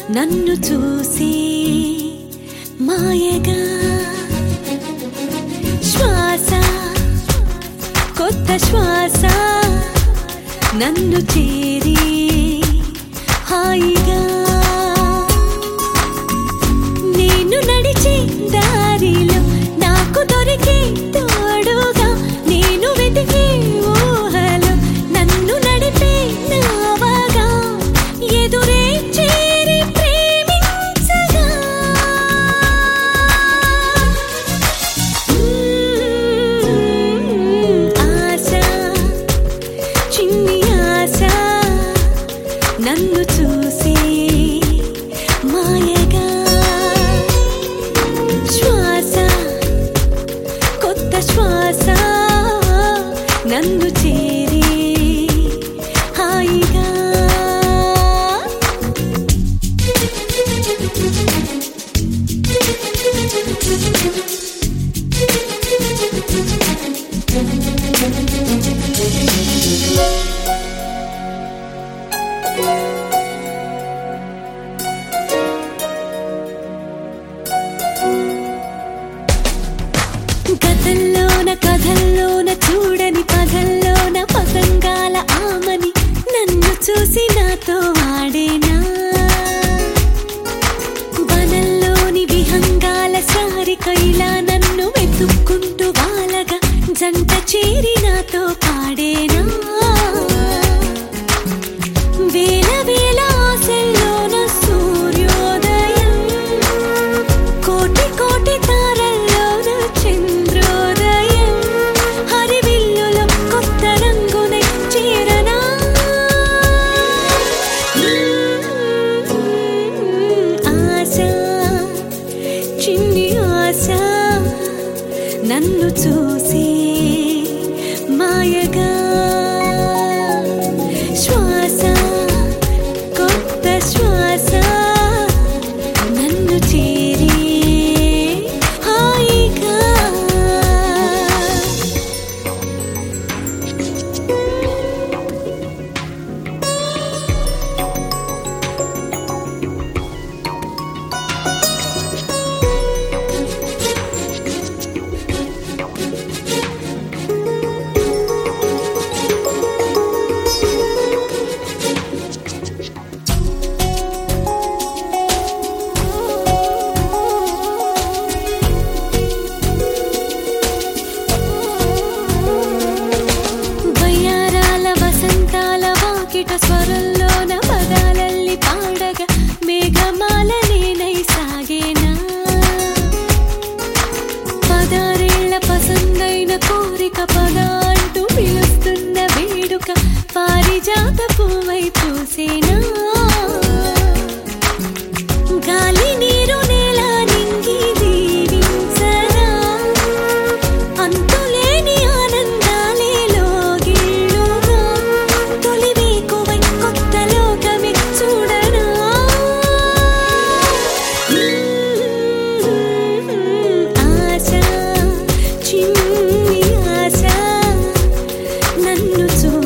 నన్ను చూసి మాయగా శ్వాస కొత్త శ్వాస నన్ను చేరి హాయిగా నేను నడిచే దారిలో నాకు దొరికే తోడుగా నేను వెతికే ఊహలో నన్ను నడిపే నావగా ఎదురే చేరి ప్రేమించగా ఆశ చిన్ని ఆశ నన్ను చూసి మాయగా శ్వాస కొత్త శ్వాస నన్ను చేరి హాయిగా గతంలోన కథల్లోన చూడని పదల్లోన పతంగాల ఆమని నన్ను చూసి నాతో ఆడేనా వనంలోని విహంగాల సారిక ఇలా నన్ను వెతుక్కుంటూ వాలగా జంట చేరి నాతో పాడేనా వేల వేల ఆశల్లోన సూర్యోదయం కోటి కోటి తారల్లోన చంద్రోదయం హరివిల్లులో కొత్త రంగునై చేరనా ఆశ చిన్ని ఆశ నన్ను చూసి మాయగా శ్వాస కొత్త శ్వాస నన్ను చేరి హాయిగా వయ్యారాల వసంతాల వాకిట స్వరంలోన పదాలల్లి పాడగా మేఘమాల నేనై సాగేనా పదారేళ్ల పసందైన కోరిక పద అంటూ పిలుస్తున్న వేడుక పారిజాత పువ్వై పూసేనా గాలి నీరు నేల నింగి దీవించరా అంతులేని ఆనందాలే లోగిళ్ళుగా తొలి వేకువై కొత్త లోకమే చూడరా ఆశ చిన్ని ఆశ నన్ను చూ